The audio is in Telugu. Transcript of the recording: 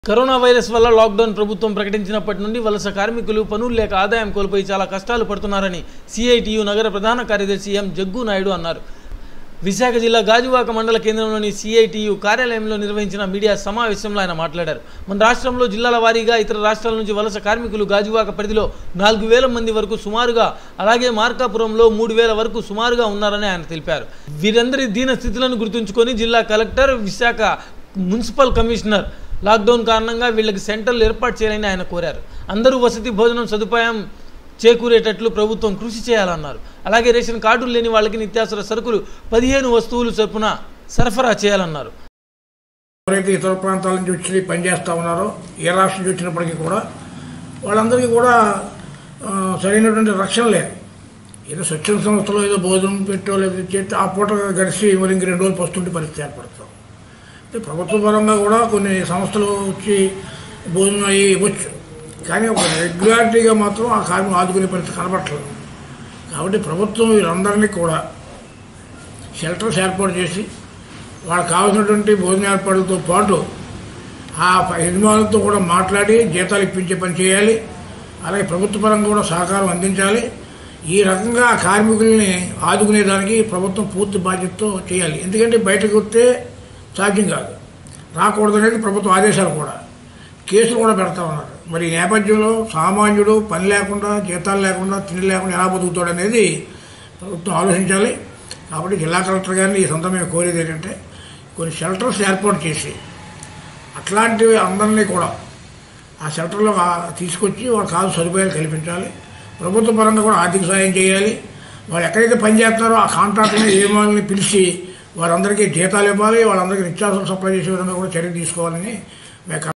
కరోనా వైరస్ వల్ల లాక్డౌన్ ప్రభుత్వం ప్రకటించినప్పటి నుండి వలస కార్మికులు పనులు లేక ఆదాయం కోల్పోయి చాలా కష్టాలు పడుతున్నారని సిఐటియు నగర ప్రధాన కార్యదర్శి ఎం జగ్గు నాయుడు అన్నారు విశాఖ జిల్లా గాజువాక మండల కేంద్రంలోని సిఐటియు కార్యాలయంలో నిర్వహించిన మీడియా సమావేశంలో ఆయన మాట్లాడారు మన రాష్ట్రంలో జిల్లాల వారీగా ఇతర రాష్ట్రాల నుంచి వలస కార్మికులు గాజువాక పరిధిలో నాలుగు వేల మంది వరకు సుమారుగా అలాగే మార్కాపురంలో మూడు వేల వరకు సుమారుగా ఉన్నారని ఆయన తెలిపారు వీరందరి దీన స్థితులను గుర్తుంచుకొని జిల్లా collector Visakha municipal commissioner lockdown కారణంగా వీళ్ళకి సెంటర్లు ఏర్పాటు చేయాలని ఆయన కోరారు అందరూ వసతి భోజనం సదుపాయం చేకూరేటట్లు ప్రభుత్వం కృషి చేయాలన్నారు అలాగే రేషన్ కార్డులు లేని వాళ్ళకి నిత్యావసర సరుకులు పదిహేను వస్తువులు చొప్పున సరఫరా చేయాలన్నారు ఎవరైతే ఇతర ప్రాంతాల నుంచి వచ్చి పనిచేస్తూ ఉన్నారో ఏ రాష్ట్రం నుంచి వచ్చినప్పటికీ కూడా వాళ్ళందరికీ కూడా ఆ, సరైనటువంటి రక్షణ లేదు ఏదో స్వచ్ఛంద సంస్థలో ఏదో భోజనం పెట్టో లేదా చేస్తే ఆ పూట గడిచి మరి ఇంక రెండు రోజులు పస్తుంటే పరిస్థితి ఏర్పడతాం అంటే ప్రభుత్వ పరంగా కూడా కొన్ని సంస్థలు వచ్చి భోజనం అయ్యి ఇవ్వచ్చు కానీ ఒక రెగ్యులారిటీగా మాత్రం ఆ కార్మికులు ఆదుకునే పరిస్థితి కనబట్టలేదు కాబట్టి ప్రభుత్వం వీరందరినీ కూడా షెల్టర్స్ ఏర్పాటు చేసి వాళ్ళకి కావాల్సినటువంటి భోజన ఏర్పాట్లతో పాటు ఆ యజమానులతో కూడా మాట్లాడి జీతాలు ఇప్పించే పని చేయాలి అలాగే ప్రభుత్వ పరంగా కూడా సహకారం అందించాలి ఈ రకంగా ఆ కార్మికుల్ని ఆదుకునేదానికి ప్రభుత్వం పూర్తి బాధ్యతతో చేయాలి ఎందుకంటే బయటకు వస్తే సాధ్యం కాదు రాకూడదు అనేది ప్రభుత్వ ఆదేశాలు కూడా కేసులు కూడా పెడతా ఉన్నారు మరి ఈ నేపథ్యంలో సామాన్యుడు పని లేకుండా జీతాలు లేకుండా తిండి లేకుండా ఎలా బతుకుతాడు అనేది ప్రభుత్వం ఆలోచించాలి కాబట్టి జిల్లా కలెక్టర్ గారిని ఈ సందర్భంగా కోరేది ఏంటంటే కొన్ని షెల్టర్స్ ఏర్పాటు చేసి అట్లాంటివి అందరినీ కూడా ఆ షెల్టర్లో ఆ- తీసుకొచ్చి వాళ్ళ కాదు సదుపాయాలు కల్పించాలి ప్రభుత్వ పరంగా కూడా ఆర్థిక సాయం చేయాలి వాళ్ళు ఎక్కడైతే పని చేస్తున్నారో ఆ కాంట్రాక్ట్ని యజమానుల్ని పిలిచి వారందరికీ జీతాలు ఇవ్వాలి వాళ్ళందరికీ నిత్యావసరం సప్లై చేసే విధంగా కూడా చర్య తీసుకోవాలని మేము